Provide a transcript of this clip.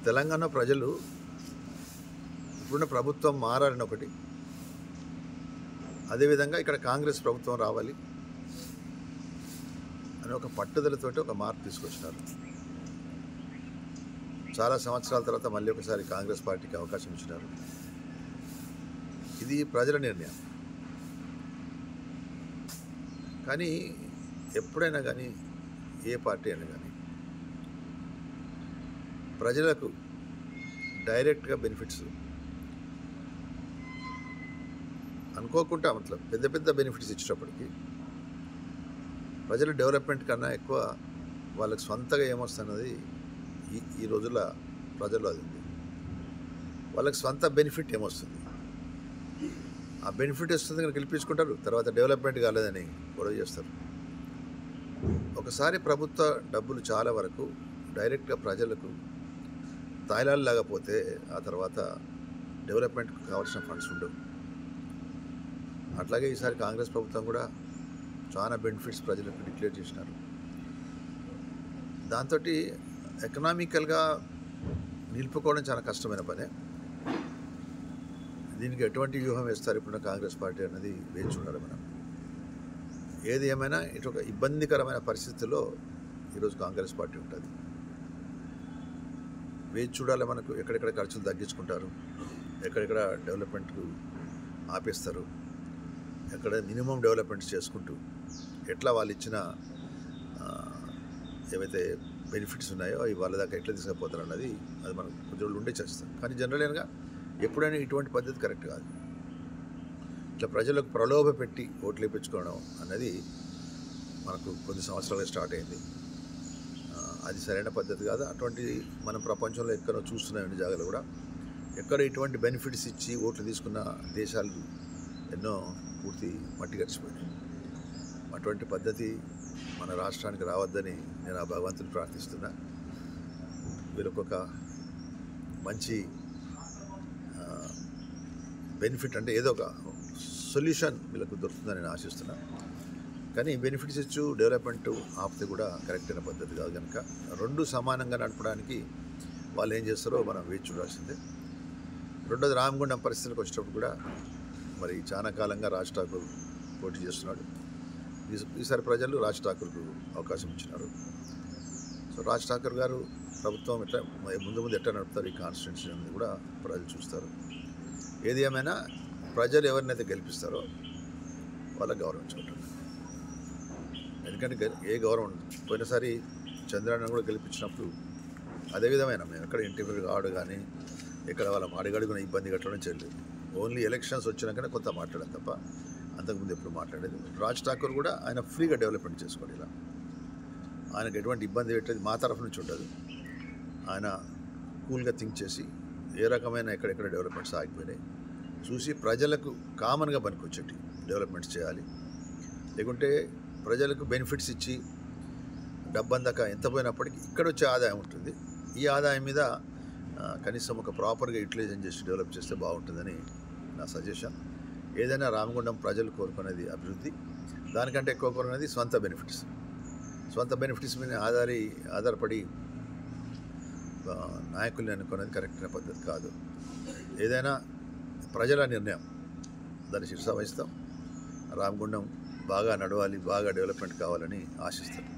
తెలంగాణ ప్రజలు ఇప్పుడున్న ప్రభుత్వం మారాలని ఒకటి అదేవిధంగా ఇక్కడ కాంగ్రెస్ ప్రభుత్వం రావాలి అని ఒక పట్టుదలతోటి ఒక మార్పు తీసుకొచ్చినారు చాలా సంవత్సరాల తర్వాత మళ్ళీ ఒకసారి కాంగ్రెస్ పార్టీకి అవకాశం ఇచ్చినారు ఇది ప్రజల నిర్ణయం కానీ ఎప్పుడైనా కానీ ఏ పార్టీ అయినా కానీ ప్రజలకు డైరెక్ట్గా బెనిఫిట్స్ అనుకోకుండా మతలబ్ పెద్ద పెద్ద బెనిఫిట్స్ ఇచ్చేటప్పటికి ప్రజల డెవలప్మెంట్ కన్నా ఎక్కువ వాళ్ళకి సొంతగా ఏమొస్తున్నది ఈ ఈ రోజుల ప్రజల్లో అది ఉంది వాళ్ళకి సొంత బెనిఫిట్ ఏమొస్తుంది ఆ బెనిఫిట్ వస్తుంది కనుక గెలిపించుకుంటారు తర్వాత డెవలప్మెంట్ కాలేదని గొడవ చేస్తారు ఒకసారి ప్రభుత్వ డబ్బులు చాలా వరకు డైరెక్ట్గా ప్రజలకు తాయిలాలు లేకపోతే ఆ తర్వాత డెవలప్మెంట్కి కావాల్సిన ఫండ్స్ ఉండవు అట్లాగే ఈసారి కాంగ్రెస్ ప్రభుత్వం కూడా చాలా బెనిఫిట్స్ ప్రజలకు డిక్లేర్ చేసినారు దాంతో ఎకనామికల్గా నిలుపుకోవడం చాలా కష్టమైన పనే దీనికి ఎటువంటి వ్యూహం వేస్తారు ఇప్పుడు కాంగ్రెస్ పార్టీ అన్నది వేచి చూడాలి మనం ఏది ఏమైనా ఇటు ఒక ఇబ్బందికరమైన పరిస్థితుల్లో ఈరోజు కాంగ్రెస్ పార్టీ ఉంటుంది వేచి చూడాలి మనకు ఎక్కడెక్కడ ఖర్చులు తగ్గించుకుంటారు ఎక్కడెక్కడ డెవలప్మెంట్కు ఆపేస్తారు ఎక్కడ మినిమం డెవలప్మెంట్స్ చేసుకుంటూ ఎట్లా వాళ్ళు ఇచ్చిన ఆ, ఏవైతే బెనిఫిట్స్ ఉన్నాయో అవి వాళ్ళ దాకా ఎట్లా తీసుకుపోతారు అన్నది అది మనం కొంచెం రోజులు ఉండే చేస్తాం కానీ జనరల్గా ఎప్పుడైనా ఇటువంటి పద్ధతి కరెక్ట్ కాదు ఇట్లా ప్రజలకు ప్రలోభ పెట్టి ఓట్లు వేయించుకోవడం అన్నది మనకు కొద్ది సంవత్సరాలుగా స్టార్ట్ అయింది ఆ, అది సరైన పద్ధతి కాదు అటువంటి మనం ప్రపంచంలో ఎక్కడో చూస్తున్నాం జాగాలు కూడా ఎక్కడ ఇటువంటి బెనిఫిట్స్ ఇచ్చి ఓట్లు తీసుకున్న దేశాలు ఎన్నో పూర్తి మట్టి గడిచిపోయినాయి అటువంటి పద్ధతి మన రాష్ట్రానికి రావద్దని నేను ఆ భగవంతుని ప్రార్థిస్తున్నా వీళ్ళకి ఒక మంచి బెనిఫిట్ అంటే ఏదో ఒక సొల్యూషన్ వీళ్ళకు దొరుకుతుందని నేను ఆశిస్తున్నా కానీ బెనిఫిట్స్ ఇచ్చు డెవలప్మెంట్ ఆపితే కూడా కరెక్ట్ అయిన పద్ధతి కాదు కనుక రెండు సమానంగా నడపడానికి వాళ్ళు ఏం చేస్తారో మనం వేచి చూడాల్సిందే రెండోది రామగుండం పరిస్థితులకు వచ్చేటప్పుడు కూడా మరి చాలా కాలంగా రాజ్ ఠాకూర్ పోటీ చేస్తున్నాడు ఈ- ఈసారి ప్రజలు రాజ్ ఠాకూర్కు అవకాశం ఇచ్చినారు సో రాజ్ ఠాకూర్ గారు ప్రభుత్వం ఎట్లా ముందు ముందు ఎట్లా నడుపుతారు ఈ కాన్స్టిట్యున్సీ అనేది కూడా ప్రజలు చూస్తారు ఏది ఏమైనా ప్రజలు ఎవరినైతే గెలిపిస్తారో వాళ్ళకి గౌరవించుకుంటారు ఎందుకంటే గె- ఏ గౌరవం ఉండదు పోయినసారి చంద్రాన్ని కూడా గెలిపించినప్పుడు అదే విధమైన మేము ఎక్కడ ఇంటర్వ్యూ కావడం కానీ ఇక్కడ వాళ్ళ అడుగడుగున ఇబ్బంది కట్టడం చేయలేదు ఓన్లీ ఎలక్షన్స్ వచ్చినాకనే కొంత మాట్లాడాం తప్ప అంతకుముందు ఎప్పుడు మాట్లాడేది రాజ్ ఠాకూర్ కూడా ఆయన ఫ్రీగా డెవలప్మెంట్ చేసుకోవాలి ఇలా ఆయనకు ఎటువంటి ఇబ్బంది పెట్టేది మా తరఫు నుంచి ఉండదు ఆయన కూల్గా థింక్ చేసి ఏ రకమైన ఎక్కడెక్కడ డెవలప్మెంట్స్ ఆగిపోయినాయి చూసి ప్రజలకు కామన్గా పనికొచ్చేటి డెవలప్మెంట్స్ చేయాలి లేకుంటే ప్రజలకు బెనిఫిట్స్ ఇచ్చి డబ్బందాక ఎంత పోయినప్పటికీ ఇక్కడ వచ్చే ఆదాయం ఉంటుంది ఈ ఆదాయం మీద ఆ, కనీసం ఒక ప్రాపర్గా యూటిలైజేషన్ చేసి డెవలప్ చేస్తే బాగుంటుందని నా సజెషన్ ఏదైనా రామగుండం ప్రజలు కోరుకునేది అభివృద్ధి దానికంటే ఎక్కువ కోరుకునేది స్వంత బెనిఫిట్స్ స్వంత బెనిఫిట్స్ మీద ఆధారి ఆధారపడి ఆ, నాయకుల్ని అనుకునేది కరెక్ట్ అయిన పద్ధతి కాదు ఏదైనా ప్రజల నిర్ణయం దాన్ని శిరస వహిస్తాం రామగుండం బాగా నడవాలి బాగా డెవలప్మెంట్ కావాలని ఆశిస్తాం